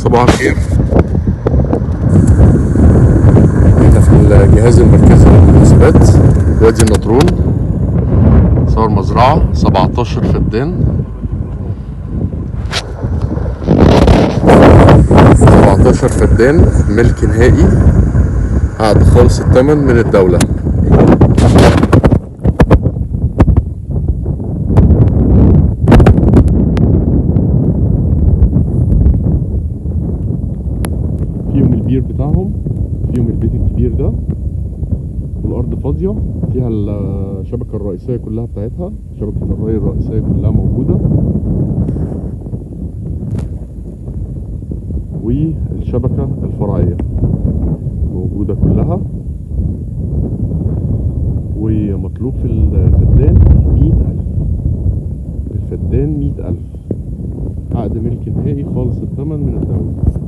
صباح الخير احنا في الجهاز المركزي للمحاسبات وادي النطرون صار مزرعة 17 فدان 17 فدان ملك نهائي عقد خالص الثمن من الدولة فيهم البير بتاعهم فيهم البيت الكبير ده والارض فاضيه فيها الشبكه الرئيسيه كلها بتاعتها شبكه الري الرئيسيه كلها موجوده والشبكه الفرعيه موجوده كلها ومطلوب في الفدان مئة ألف الفدان مئة ألف عقد ملك نهائي خالص الثمن من الدولة